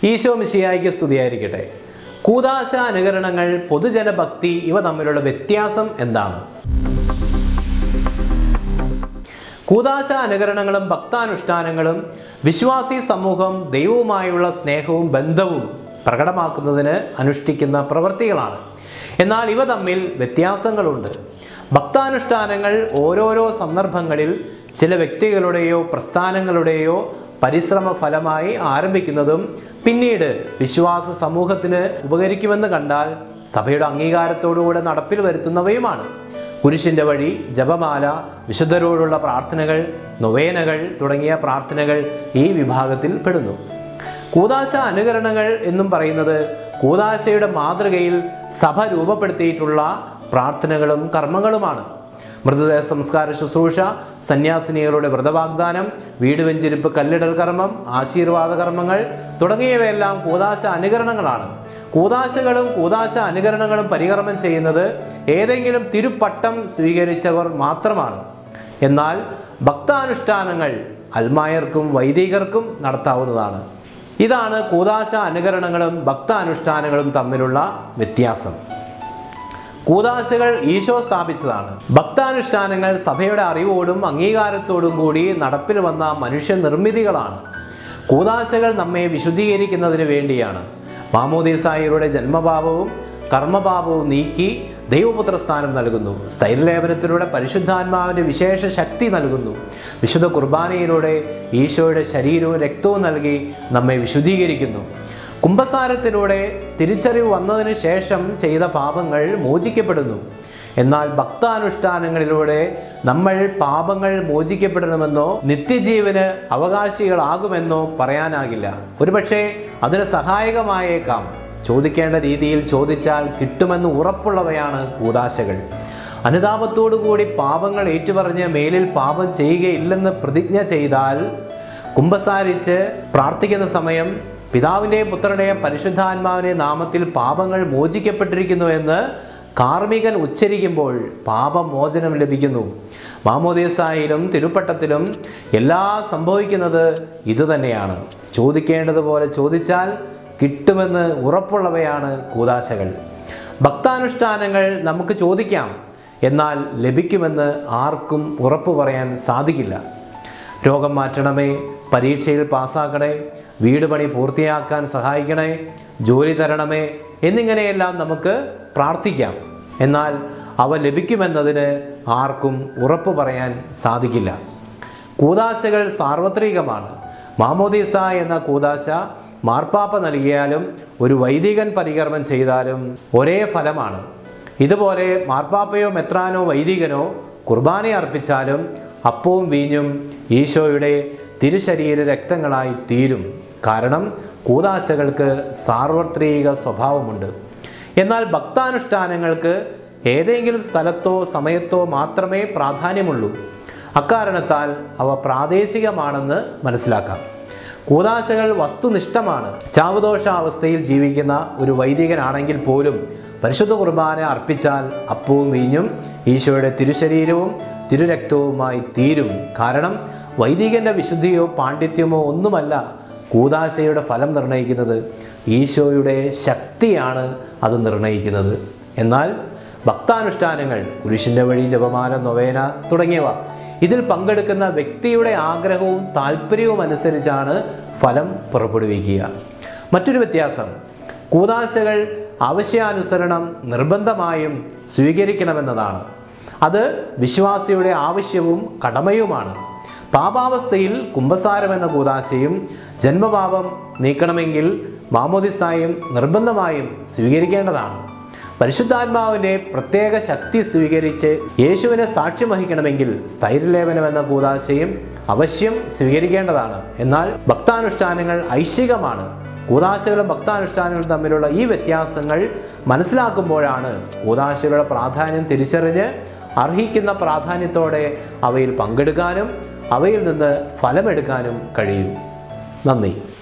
ഈശോ മിശിയായിക്ക് സ്തുതിയായിരിക്കട്ടെ കൂതാശ അനുകരണങ്ങൾ പൊതുജന ഭക്തി ഇവ തമ്മിലുള്ള വ്യത്യാസം എന്താണ് കൂതാശ അനുകരണങ്ങളും ഭക്താനുഷ്ഠാനങ്ങളും വിശ്വാസി സമൂഹം ദൈവവുമായുള്ള സ്നേഹവും ബന്ധവും പ്രകടമാക്കുന്നതിന് അനുഷ്ഠിക്കുന്ന പ്രവൃത്തികളാണ് എന്നാൽ ഇവ തമ്മിൽ വ്യത്യാസങ്ങളുണ്ട് ഭക്താനുഷ്ഠാനങ്ങൾ ഓരോരോ സന്ദർഭങ്ങളിൽ ചില വ്യക്തികളുടെയോ പ്രസ്ഥാനങ്ങളുടെയോ പരിശ്രമ ഫലമായി ആരംഭിക്കുന്നതും പിന്നീട് വിശ്വാസ സമൂഹത്തിന് ഉപകരിക്കുമെന്ന് കണ്ടാൽ സഭയുടെ അംഗീകാരത്തോടുകൂടെ നടപ്പിൽ വരുത്തുന്നവയുമാണ് കുരിശിൻ്റെ വഴി ജപമാല വിശുദ്ധരോടുള്ള പ്രാർത്ഥനകൾ നൊവേനകൾ തുടങ്ങിയ പ്രാർത്ഥനകൾ ഈ വിഭാഗത്തിൽ പെടുന്നു കൂതാശ അനുകരണങ്ങൾ എന്നും പറയുന്നത് കൂതാശയുടെ മാതൃകയിൽ സഭ രൂപപ്പെടുത്തിയിട്ടുള്ള പ്രാർത്ഥനകളും കർമ്മങ്ങളുമാണ് മൃതദേഹ സംസ്കാര ശുശ്രൂഷ സന്യാസിനികളുടെ വ്രതവാഗ്ദാനം വീട് വെഞ്ചിരിപ്പ് കല്ലിടൽ കർമ്മം ആശീർവാദ കർമ്മങ്ങൾ തുടങ്ങിയവയെല്ലാം കൂതാശ അനുകരണങ്ങളാണ് കൂതാശകളും കൂതാശ അനുകരണങ്ങളും പരികർമ്മം ചെയ്യുന്നത് ഏതെങ്കിലും തിരുപ്പട്ടം സ്വീകരിച്ചവർ മാത്രമാണ് എന്നാൽ ഭക്താനുഷ്ഠാനങ്ങൾ അൽമായർക്കും വൈദികർക്കും നടത്താവുന്നതാണ് ഇതാണ് കൂതാശ അനുകരണങ്ങളും ഭക്താനുഷ്ഠാനങ്ങളും തമ്മിലുള്ള വ്യത്യാസം കൂതാശകൾ ഈശോ സ്ഥാപിച്ചതാണ് ഭക്താനുഷ്ഠാനങ്ങൾ സഭയുടെ അറിവോടും അംഗീകാരത്തോടും കൂടി നടപ്പിൽ വന്ന മനുഷ്യ നിർമ്മിതികളാണ് കൂതാശകൾ നമ്മെ വിശുദ്ധീകരിക്കുന്നതിന് വേണ്ടിയാണ് മാമോദീസായിയുടെ ജന്മഭാവവും കർമ്മഭാവവും നീക്കി ദൈവപുത്ര സ്ഥാനം നൽകുന്നു സ്ഥൈര്യലേപനത്തിലൂടെ പരിശുദ്ധാത്മാവിൻ്റെ വിശേഷ ശക്തി നൽകുന്നു വിശുദ്ധ കുർബാനയിലൂടെ ഈശോയുടെ ശരീരവും രക്തവും നൽകി നമ്മെ വിശുദ്ധീകരിക്കുന്നു കുംഭസാരത്തിലൂടെ തിരിച്ചറിവ് വന്നതിന് ശേഷം ചെയ്ത പാപങ്ങൾ മോചിക്കപ്പെടുന്നു എന്നാൽ ഭക്താനുഷ്ഠാനങ്ങളിലൂടെ നമ്മൾ പാപങ്ങൾ മോചിക്കപ്പെടണമെന്നോ നിത്യജീവന് അവകാശികളാകുമെന്നോ പറയാനാകില്ല ഒരുപക്ഷെ അതിന് സഹായകമായേക്കാം ചോദിക്കേണ്ട രീതിയിൽ ചോദിച്ചാൽ കിട്ടുമെന്ന് ഉറപ്പുള്ളവയാണ് കൂതാശകൾ അനുതാപത്തോടുകൂടി പാപങ്ങൾ ഏറ്റുപറഞ്ഞ് മേലിൽ പാപം ചെയ്യുകയില്ലെന്ന് പ്രതിജ്ഞ ചെയ്താൽ കുംഭസാരിച്ച് പ്രാർത്ഥിക്കുന്ന സമയം പിതാവിൻ്റെയും പുത്രൻ്റെയും പരിശുദ്ധാത്മാവിൻ്റെയും നാമത്തിൽ പാപങ്ങൾ മോചിക്കപ്പെട്ടിരിക്കുന്നു എന്ന് കാർമികൻ ഉച്ചരിക്കുമ്പോൾ പാപമോചനം ലഭിക്കുന്നു മാമോദീസായിലും തിരുപ്പട്ടത്തിലും എല്ലാം സംഭവിക്കുന്നത് ഇതുതന്നെയാണ് ചോദിക്കേണ്ടതുപോലെ ചോദിച്ചാൽ കിട്ടുമെന്ന് ഉറപ്പുള്ളവയാണ് കൂതാശകൾ ഭക്താനുഷ്ഠാനങ്ങൾ നമുക്ക് ചോദിക്കാം എന്നാൽ ലഭിക്കുമെന്ന് ആർക്കും ഉറപ്പു പറയാൻ സാധിക്കില്ല രോഗം മാറ്റണമേ പരീക്ഷയിൽ പാസ്സാക്കണേ വീട് പണി പൂർത്തിയാക്കാൻ സഹായിക്കണേ ജോലി തരണമേ എന്നിങ്ങനെയെല്ലാം നമുക്ക് പ്രാർത്ഥിക്കാം എന്നാൽ അവ ലഭിക്കുമെന്നതിന് ആർക്കും ഉറപ്പു പറയാൻ സാധിക്കില്ല കൂതാശകൾ സാർവത്രികമാണ് മാമോദീസ എന്ന കൂതാശ മാർപ്പാപ്പ നൽകിയാലും ഒരു വൈദികൻ പരികർമ്മം ചെയ്താലും ഒരേ ഫലമാണ് ഇതുപോലെ മാർപ്പാപ്പയോ മെത്രാനോ വൈദികനോ കുർബാന അർപ്പിച്ചാലും അപ്പവും വീഞ്ഞും ഈശോയുടെ തിരുശരീര രക്തങ്ങളായി തീരും കാരണം കൂതാശകൾക്ക് സാർവത്രിക സ്വഭാവമുണ്ട് എന്നാൽ ഭക്താനുഷ്ഠാനങ്ങൾക്ക് ഏതെങ്കിലും സ്ഥലത്തോ സമയത്തോ മാത്രമേ പ്രാധാന്യമുള്ളൂ അക്കാരണത്താൽ അവ പ്രാദേശികമാണെന്ന് മനസ്സിലാക്കാം കൂതാശകൾ വസ്തുനിഷ്ഠമാണ് ചാവുദോഷ അവസ്ഥയിൽ ജീവിക്കുന്ന ഒരു വൈദികനാണെങ്കിൽ പോലും പരിശുദ്ധ കുർബാന അർപ്പിച്ചാൽ അപ്പവും വീഞ്ഞും ഈശോയുടെ തിരുശരീരവും തിരുരക്തവുമായി തീരും കാരണം വൈദികന്റെ വിശുദ്ധിയോ പാണ്ഡിത്യമോ ഒന്നുമല്ല കൂതാശയുടെ ഫലം നിർണ്ണയിക്കുന്നത് ഈശോയുടെ ശക്തിയാണ് അത് നിർണ്ണയിക്കുന്നത് എന്നാൽ ഭക്താനുഷ്ഠാനങ്ങൾ കുരിശിൻ്റെ വഴി ജപമാല നൊവേന തുടങ്ങിയവ ഇതിൽ പങ്കെടുക്കുന്ന വ്യക്തിയുടെ ആഗ്രഹവും താല്പര്യവും അനുസരിച്ചാണ് ഫലം പുറപ്പെടുവിക്കുക മറ്റൊരു വ്യത്യാസം കൂതാശകൾ ആവശ്യാനുസരണം നിർബന്ധമായും സ്വീകരിക്കണമെന്നതാണ് അത് വിശ്വാസിയുടെ ആവശ്യവും കടമയുമാണ് പാപാവസ്ഥയിൽ കുംഭസാരം എന്ന കൂതാശയും ജന്മപാപം നീക്കണമെങ്കിൽ മാമോദിസായും നിർബന്ധമായും സ്വീകരിക്കേണ്ടതാണ് പരിശുദ്ധാത്മാവിൻ്റെ പ്രത്യേക ശക്തി സ്വീകരിച്ച് യേശുവിനെ സാക്ഷ്യം വഹിക്കണമെങ്കിൽ സ്ഥൈര്യലേപനം എന്ന കൂതാശയും അവശ്യം സ്വീകരിക്കേണ്ടതാണ് എന്നാൽ ഭക്താനുഷ്ഠാനങ്ങൾ ഐശികമാണ് കൂതാശകളും ഭക്താനുഷ്ഠാനങ്ങളും തമ്മിലുള്ള ഈ വ്യത്യാസങ്ങൾ മനസ്സിലാക്കുമ്പോഴാണ് കൂതാശകളുടെ പ്രാധാന്യം തിരിച്ചറിഞ്ഞ് അർഹിക്കുന്ന പ്രാധാന്യത്തോടെ അവയിൽ പങ്കെടുക്കാനും അവയിൽ നിന്ന് ഫലമെടുക്കാനും കഴിയും നന്ദി